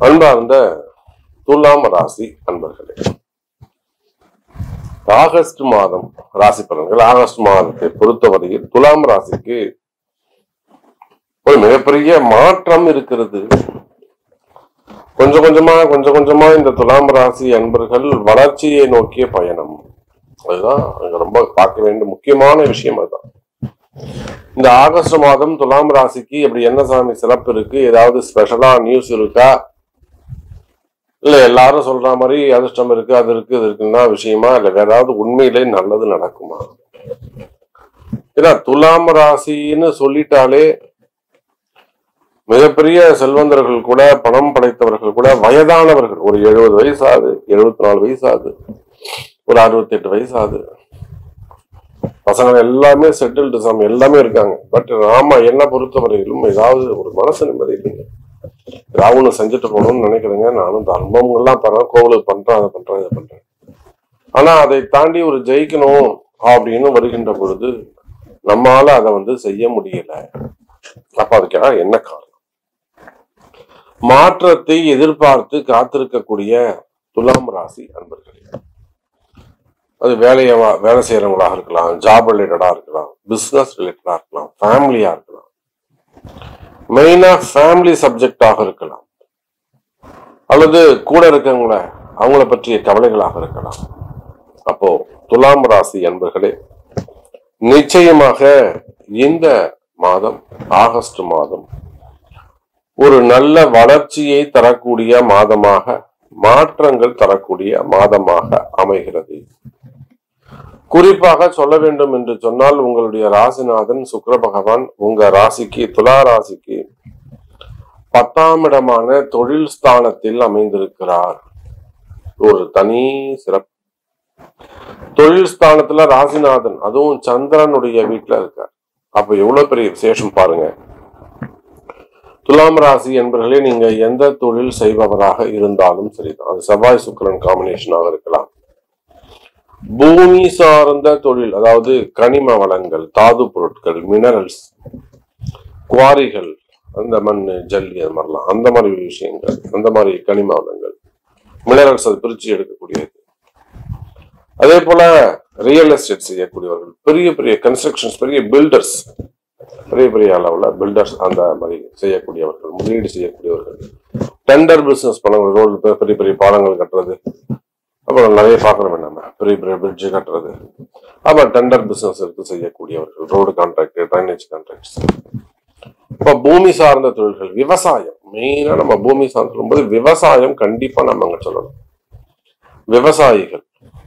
அன்பார்ந்த துலாம் ராசி அன்பர்களே ஆகஸ்ட் மாதம் ராசி பலன்கள் ஆகஸ்ட் மாதத்தை பொறுத்தவரையில் துலாம் ராசிக்கு ஒரு மிகப்பெரிய மாற்றம் இருக்கிறது கொஞ்சம் கொஞ்சமா கொஞ்சம் கொஞ்சமா இந்த துலாம் ராசி அன்பர்கள் வளர்ச்சியை நோக்கிய பயணம் அதுதான் அங்க ரொம்ப பார்க்க வேண்டிய முக்கியமான விஷயம் அதுதான் இந்த ஆகஸ்ட் மாதம் துலாம் ராசிக்கு இப்படி என்ன சாமி சிறப்பு இருக்கு ஏதாவது ஸ்பெஷலா நியூஸ் இருக்கா இல்ல எல்லாரும் சொல்ற மாதிரி அதிர்ஷ்டம் இருக்கு அது இருக்கு இது இருக்குன்னா விஷயமா இல்ல வேற ஏதாவது உண்மையிலே நல்லது நடக்குமா ஏன்னா துலாம் ராசின்னு சொல்லிட்டாலே மிகப்பெரிய செல்வந்தர்கள் கூட பணம் படைத்தவர்கள் கூட வயதானவர்கள் ஒரு எழுபது வயசு ஆகுது எழுபத்தி நாலு வயசு ஆகுது ஒரு அறுபத்தி எட்டு வயசு ஆகுது பசங்க எல்லாமே செட்டில்டு சாமி எல்லாமே இருக்காங்க பட் ஆமா என்ன பொறுத்தவரையிலும் ஏதாவது ஒரு மனசு நிம்மதி இல்லைங்க ஏதாவது ஒண்ணு செஞ்சுட்டு போகணும்னு நினைக்கிறேங்க நானும் தர்மங்கள்லாம் தரேன் கோவிலுக்கு பண்றேன் அதை பண்றேன் இதை பண்றேன் ஆனா அதை தாண்டி ஒரு ஜெயிக்கணும் அப்படின்னு வருகின்ற பொழுது நம்மால அதை வந்து செய்ய முடியல அப்ப அதுக்காக என்ன காரணம் மாற்றத்தை எதிர்பார்த்து காத்திருக்கக்கூடிய துலாம் ராசி அன்பர்களே அது வேலையை வேலை செய்யறவங்களாக இருக்கலாம் ஜாப் ரிலேட்டடா இருக்கலாம் பிசினஸ் ரிலேட்டடா இருக்கலாம் ஃபேமிலியா இருக்கலாம் மெயினா ஃபேமிலி சப்ஜெக்டாக இருக்கலாம் அல்லது கூட இருக்கவங்கள அவங்கள பற்றிய கவலைகளாக இருக்கலாம் அப்போ துலாம் ராசி அன்பர்களே நிச்சயமாக இந்த மாதம் ஆகஸ்ட் மாதம் ஒரு நல்ல வளர்ச்சியை தரக்கூடிய மாதமாக மாற்றங்கள் தரக்கூடிய மாதமாக அமைகிறது குறிப்பாக சொல்ல வேண்டும் என்று சொன்னால் உங்களுடைய ராசிநாதன் சுக்கிர பகவான் உங்க ராசிக்கு துலா ராசிக்கு பத்தாம் இடமான தொழில் ஸ்தானத்தில் அமைந்திருக்கிறார் ஒரு தனி சிறப்பு தொழில் ஸ்தானத்துல ராசிநாதன் அதுவும் சந்திரனுடைய வீட்டுல இருக்கார் அப்ப எவ்வளவு பெரிய விசேஷம் பாருங்க துலாம் ராசி என்பர்களே நீங்க எந்த தொழில் செய்பவராக இருந்தாலும் சரிதான் அது செவ்வாய் சுக்கிரன் காம்பினேஷனாக இருக்கலாம் பூமி சார்ந்த தொழில் அதாவது கனிம வளங்கள் தாது பொருட்கள் மினரல்ஸ் குவாரிகள் அந்த மண் ஜல்லி அது மாதிரிலாம் அந்த மாதிரி விஷயங்கள் அந்த மாதிரி கனிம வளங்கள் மினரல்ஸ் அது பிரிச்சு எடுக்கக்கூடியது அதே போல ரியல் எஸ்டேட் செய்யக்கூடியவர்கள் பெரிய பெரிய கன்ஸ்ட்ரக்ஷன்ஸ் பெரிய பில்டர்ஸ் பெரிய பெரிய அளவுல பில்டர்ஸ் அந்த மாதிரி செய்யக்கூடியவர்கள் முதலீடு செய்யக்கூடியவர்கள் டெண்டர் பிசினஸ் பண்ணவங்க ரோடு பெரிய பெரிய பாலங்கள் கட்டுறது அப்புறம் நிறைய பார்க்கணுமே நம்ம பெரிய பெரிய பிரிட்ஜ் கட்டுறது அப்புறம் டெண்டர் பிசினஸ் எடுத்து செய்யக்கூடியவர்கள் ரோடு கான்ட்ராக்ட் ட்ரைனேஜ் கான்ட்ராக்ட்ஸ் இப்போ பூமி சார்ந்த தொழில்கள் விவசாயம் மெயினா நம்ம பூமி சார்ந்து சொல்லும்போது விவசாயம் கண்டிப்பா நம்ம அங்க சொல்லணும் விவசாயிகள்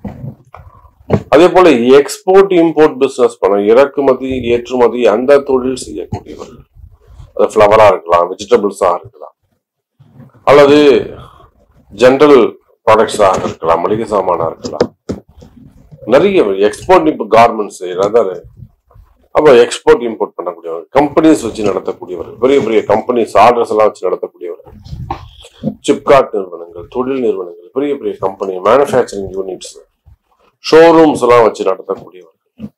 அதே போல எக்ஸ்போர்ட் இம்போர்ட் பிசினஸ் பண்ண இறக்குமதி ஏற்றுமதி அந்த தொழில் செய்யக்கூடியவர்கள் அது ஃப்ளவரா இருக்கலாம் வெஜிடபிள்ஸா இருக்கலாம் அல்லது ஜென்ரல் ப்ராடக்ட்ஸாக இருக்கலாம் மளிகை சாமானா இருக்கலாம் நிறைய எக்ஸ்போர்ட் இப்போ கார்மெண்ட்ஸ் ரதர் அப்போ எக்ஸ்போர்ட் இம்போர்ட் பண்ணக்கூடியவர்கள் கம்பெனிஸ் வச்சு நடத்தக்கூடியவர்கள் பெரிய பெரிய கம்பெனிஸ் ஆர்டர்ஸ் எல்லாம் வச்சு நடத்தக்கூடியவர்கள் சிப்காட் நிறுவனங்கள் தொழில் நிறுவனங்கள் பெரிய பெரிய கம்பெனி மேனுஃபேக்சரிங் யூனிட்ஸ் ஷோரூம்ஸ் எல்லாம் வச்சு நடத்தக்கூடியவர்கள்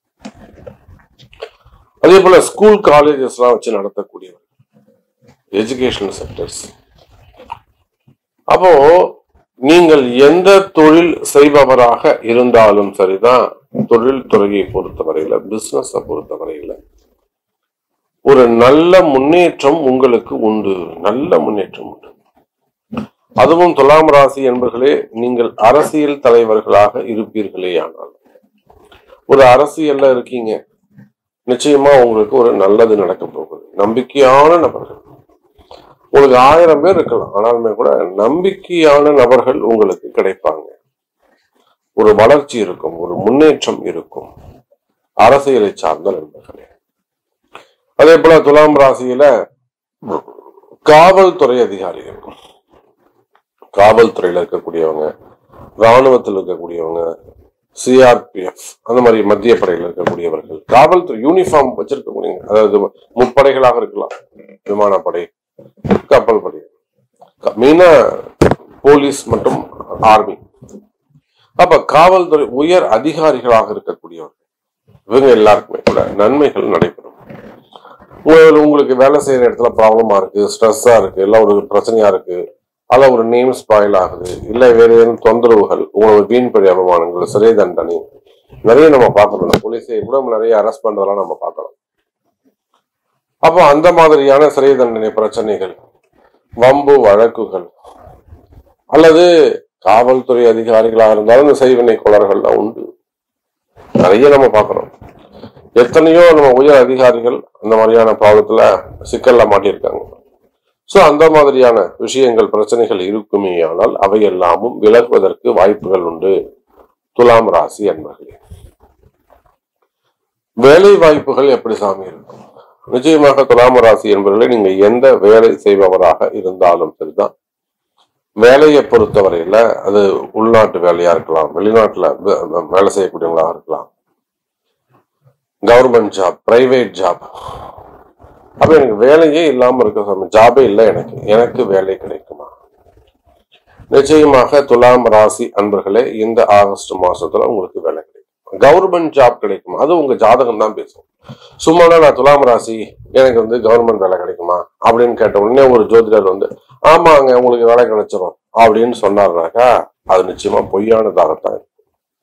அதே போல ஸ்கூல் காலேஜஸ் எல்லாம் வச்சு நடத்தக்கூடியவர்கள் எஜுகேஷனல் செக்டர்ஸ் அப்போ நீங்கள் எந்த தொழில் செய்பவராக இருந்தாலும் சரிதான் தொழில் துறையை பொறுத்தவரையில பிசினஸ பொறுத்தவரையில ஒரு நல்ல முன்னேற்றம் உங்களுக்கு உண்டு நல்ல முன்னேற்றம் உண்டு அதுவும் துலாம் ராசி என்பர்களே நீங்கள் அரசியல் தலைவர்களாக இருப்பீர்களே ஆனால் ஒரு அரசியல்ல இருக்கீங்க நிச்சயமா உங்களுக்கு ஒரு நல்லது நடக்க போகுது நம்பிக்கையான நபர்கள் உங்களுக்கு ஆயிரம் பேர் இருக்கலாம் ஆனாலுமே கூட நம்பிக்கையான நபர்கள் உங்களுக்கு கிடைப்பாங்க ஒரு வளர்ச்சி இருக்கும் ஒரு முன்னேற்றம் இருக்கும் அரசியலை சார்ந்த நண்பர்களே அதே போல துலாம் ராசியில காவல்துறை அதிகாரிகள் காவல்துறையில இருக்கக்கூடியவங்க ராணுவத்தில் இருக்கக்கூடியவங்க சிஆர்பிஎஃப் அந்த மாதிரி மத்திய படையில் இருக்கக்கூடியவர்கள் காவல்துறை யூனிஃபார்ம் வச்சிருக்கக்கூடிய அதாவது முப்படைகளாக இருக்கலாம் விமானப்படை கப்பல் படை மெயினா போலீஸ் மற்றும் ஆர்மி அப்ப காவல்துறை உயர் அதிகாரிகளாக இருக்கக்கூடியவர்கள் இவங்க எல்லாருக்குமே கூட நன்மைகள் நடைபெறும் உங்களுக்கு- உங்களுக்கு வேலை செய்யற இடத்துல ப்ராப்ளமா இருக்கு ஸ்ட்ரெஸ்ஸா இருக்கு எல்லாம் ஒரு பிரச்சனையா இருக்கு அல்ல ஒரு நேம் ஸ்பாயில் ஆகுது இல்லை வேற ஏதும் தொந்தரவுகள் உங்களுக்கு வீண்படி அவமானங்கள் சிறை தண்டனை நிறைய நம்ம பார்க்கணும் போலீஸை கூட நிறைய அரெஸ்ட் பண்றதெல்லாம் நம்ம பார்க்கலாம் அப்போ அந்த மாதிரியான சிறை தண்டனை பிரச்சனைகள் வம்பு வழக்குகள் அல்லது காவல்துறை அதிகாரிகளாக இருந்தாலும் இந்த செய்வினை கொலர்கள்லாம் உண்டு நிறைய நம்ம பார்க்கிறோம் எத்தனையோ நம்ம உயர் அதிகாரிகள் அந்த மாதிரியான ப்ராப்ளத்துல சிக்கல்ல மாட்டியிருக்காங்க சோ அந்த மாதிரியான விஷயங்கள் பிரச்சனைகள் இருக்குமே ஆனால் அவை எல்லாமும் விலகுவதற்கு வாய்ப்புகள் உண்டு துலாம் ராசி அன்பர்களே வேலை வாய்ப்புகள் எப்படி சாமி இருக்கும் நிச்சயமாக துலாம் ராசி என்பவர்களை நீங்க எந்த வேலை செய்பவராக இருந்தாலும் சரிதான் வேலையை பொறுத்தவரையில அது உள்நாட்டு வேலையா இருக்கலாம் வெளிநாட்டுல வே- வே- வேலை செய்யக்கூடியவங்களாக இருக்கலாம் கவர்மெண்ட் ஜாப் பிரைவேட் ஜாப் அப்ப எனக்கு வேலையே இல்லாம இருக்க சாமி ஜாபே இல்லை எனக்கு எனக்கு வேலை கிடைக்குமா நிச்சயமாக துலாம் ராசி அன்பர்களே இந்த ஆகஸ்ட் மாசத்துல உங்களுக்கு வேலை கிடைக்கும் கவர்மெண்ட் ஜாப் கிடைக்கும் அது உங்க ஜாதகம் தான் பேசும் சும்மானா நான் துலாம் ராசி எனக்கு வந்து கவர்மெண்ட் வேலை கிடைக்குமா அப்படின்னு கேட்ட உடனே ஒரு ஜோதிடர் வந்து ஆமாங்க உங்களுக்கு வேலை கிடைச்சிரும் அப்படின்னு சொன்னாருனாக்கா அது நிச்சயமா பொய்யானதாகத்தான் இருக்கும்.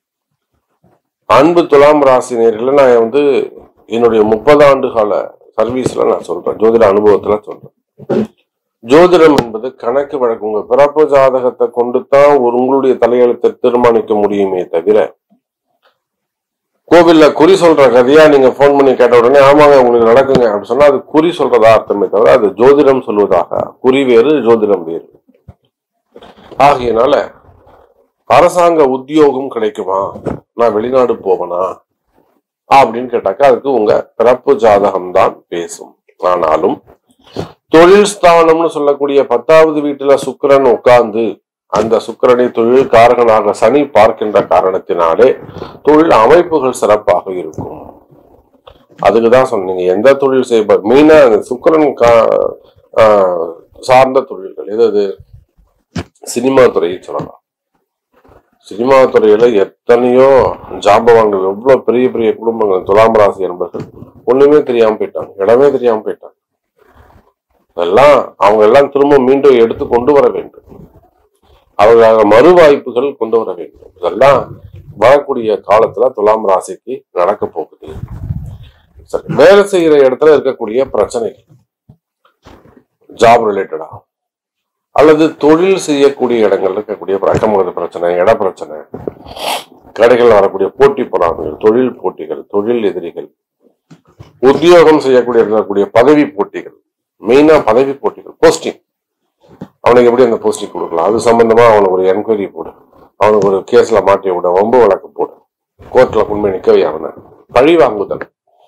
அன்பு துலாம் ராசி நேர்களை நான் வந்து என்னுடைய முப்பது ஆண்டு கால சர்வீஸ்ல நான் சொல்றேன் ஜோதிட அனுபவத்துல சொல்றேன் ஜோதிடம் என்பது கணக்கு வழக்கு உங்க பிறப்பு ஜாதகத்தை கொண்டு தான் ஒரு உங்களுடைய தலையெழுத்தை தீர்மானிக்க முடியுமே தவிர கோவில்ல குறி சொல்ற கதையா நீங்க ஃபோன் பண்ணி கேட்ட உடனே ஆமாங்க உங்களுக்கு நடக்குங்க அப்படின்னு சொன்னா அது குறி சொல்றதா அர்த்தமே தவிர அது ஜோதிடம் சொல்வதாக குறி வேறு ஜோதிடம் வேறு ஆகையினால அரசாங்க உத்தியோகம் கிடைக்குமா நான் வெளிநாடு போவனா அப்படின்னு கேட்டாக்கா அதுக்கு உங்க பிறப்பு ஜாதகம் தான் பேசும் ஆனாலும் தொழில் ஸ்தானம்னு சொல்லக்கூடிய பத்தாவது வீட்டுல சுக்கிரன் உட்கார்ந்து அந்த சுக்கிரனை தொழில் காரகனாக சனி பார்க்கின்ற காரணத்தினாலே தொழில் அமைப்புகள் சிறப்பாக இருக்கும் அதுக்குதான் சொன்னீங்க எந்த தொழில் செய்ய மெயினா அந்த சுக்கிரன் கா- ஆஹ் சார்ந்த தொழில்கள் எது அது சினிமா துறையை சொல்லலாம் சினிமா துறையில எத்தனையோ ஜாம்பவான்கள் எவ்வளவு பெரிய பெரிய குடும்பங்கள் துலாம் ராசி என்பர்கள் ஒண்ணுமே தெரியாம போயிட்டாங்க இடமே தெரியாம போயிட்டாங்க அதெல்லாம் அவங்க எல்லாம் திரும்ப மீண்டும் எடுத்து கொண்டு வர வேண்டும் அவர்களாக மறு வாய்ப்புகள் கொண்டு வர வேண்டும் இதெல்லாம் வரக்கூடிய காலத்துல துலாம் ராசிக்கு நடக்க போகுது சரி வேலை செய்யற இடத்துல இருக்கக்கூடிய பிரச்சனைகள் ஜாப் ரிலேட்டடா அல்லது தொழில் செய்யக்கூடிய இடங்கள்ல இருக்கக்கூடிய அக்கமகத பிரச்சனை இட பிரச்சனை கடைகள் வரக்கூடிய போட்டி பொறாமைகள் தொழில் போட்டிகள் தொழில் எதிரிகள் உத்தியோகம் செய்யக்கூடிய இடத்துல இருக்கக்கூடிய பதவி போட்டிகள் மெயினா பதவி போட்டிகள் போஸ்டிங் அவனுக்கு எப்படி அந்த போஸ்டிங் கொடுக்கலாம் அது சம்பந்தமா அவனுக்கு ஒரு என்கொயரி போடு அவனுக்கு ஒரு கேஸ்ல மாட்டி விட வம்பு வழக்கு போடு கோர்ட்ல உண்மை நிக்கவே அவனை பழி வாங்குதல்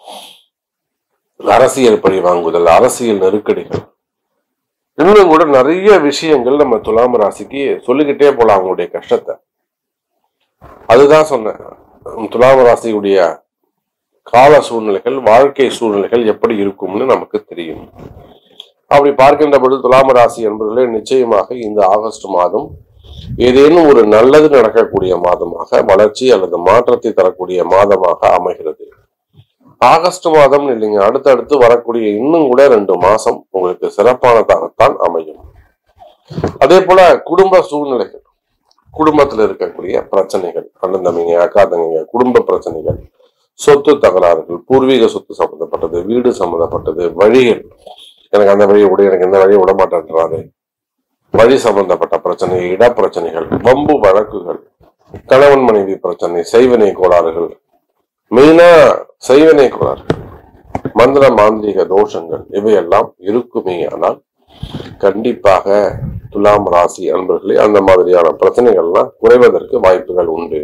அரசியல் பழி வாங்குதல் அரசியல் நெருக்கடிகள் இன்னும் கூட நிறைய விஷயங்கள் நம்ம துலாம் ராசிக்கு சொல்லிக்கிட்டே போலாம் அவங்களுடைய கஷ்டத்தை அதுதான் சொன்னேன் உம் துலாம் ராசியுடைய கால சூழ்நிலைகள் வாழ்க்கை சூழ்நிலைகள் எப்படி இருக்கும்னு நமக்கு தெரியும் அப்படி பார்க்கின்ற பொழுது துலாம் ராசி என்பதிலே நிச்சயமாக இந்த ஆகஸ்ட் மாதம் ஏதேனும் ஒரு நல்லது நடக்கக்கூடிய மாதமாக வளர்ச்சி அல்லது மாற்றத்தை தரக்கூடிய மாதமாக அமைகிறது ஆகஸ்ட் மாதம் இல்லைங்க அடுத்தடுத்து வரக்கூடிய இன்னும் கூட ரெண்டு மாசம் உங்களுக்கு சிறப்பானதாகத்தான் அமையும் அதே போல குடும்ப சூழ்நிலைகள் குடும்பத்துல இருக்கக்கூடிய பிரச்சனைகள் அண்ணன் தம்பிங்க அக்கா தம்பிங்க குடும்ப பிரச்சனைகள் சொத்து தகராறுகள் பூர்வீக சொத்து சம்பந்தப்பட்டது வீடு சம்பந்தப்பட்டது வழிகள் எனக்கு அந்த வழியை விட எனக்கு இந்த வழியை விட மாட்டேன்றாரு வழி சம்பந்தப்பட்ட பிரச்சனை இட பிரச்சனைகள் வம்பு வழக்குகள் கணவன் மனைவி பிரச்சனை செய்வினை கோளாறுகள் மெயினா செய்வினை கோளாறுகள் மந்திர மாந்திரிக தோஷங்கள் இவையெல்லாம் இருக்குமே ஆனால் கண்டிப்பாக துலாம் ராசி அன்பர்களே அந்த மாதிரியான பிரச்சனைகள்லாம் குறைவதற்கு வாய்ப்புகள் உண்டு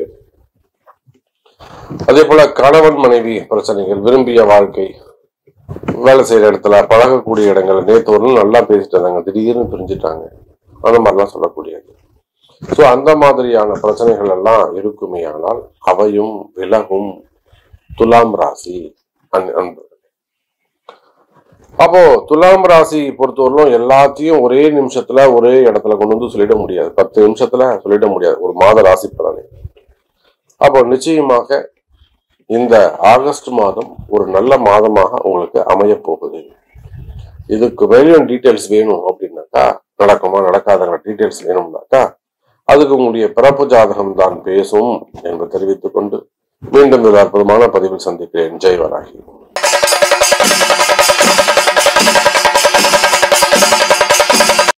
அதே போல கணவன் மனைவி பிரச்சனைகள் விரும்பிய வாழ்க்கை வேலை செய்யற இடத்துல பழகக்கூடிய இடங்கள் நேத்து ஒரு நாள் நல்லா பேசிட்டு இருந்தாங்க திடீர்னு பிரிஞ்சுட்டாங்க அந்த மாதிரிலாம் சொல்லக்கூடியது ஸோ அந்த மாதிரியான பிரச்சனைகள் எல்லாம் இருக்குமே ஆனால் அவையும் விலகும் துலாம் ராசி அன்- அன்பர்களே அப்போ துலாம் ராசி பொறுத்தவரையிலும் எல்லாத்தையும் ஒரே நிமிஷத்துல ஒரே இடத்துல கொண்டு வந்து சொல்லிட முடியாது பத்து நிமிஷத்துல சொல்லிட முடியாது ஒரு மாத ராசி பலனை அப்போ நிச்சயமாக இந்த ஆகஸ்ட் மாதம் ஒரு நல்ல மாதமாக உங்களுக்கு அமைய போகுது இதுக்கு மேலும் டீட்டெயில்ஸ் வேணும் அப்படின்னாக்கா நடக்குமா நடக்காதங்கிற டீட்டெயில்ஸ் வேணும்னாக்கா அதுக்கு உங்களுடைய பிறப்பு ஜாதகம் தான் பேசும் என்று தெரிவித்துக் கொண்டு மீண்டும் ஒரு அற்புதமான பதிவில் சந்திக்கிறேன் ஜெய் வராகி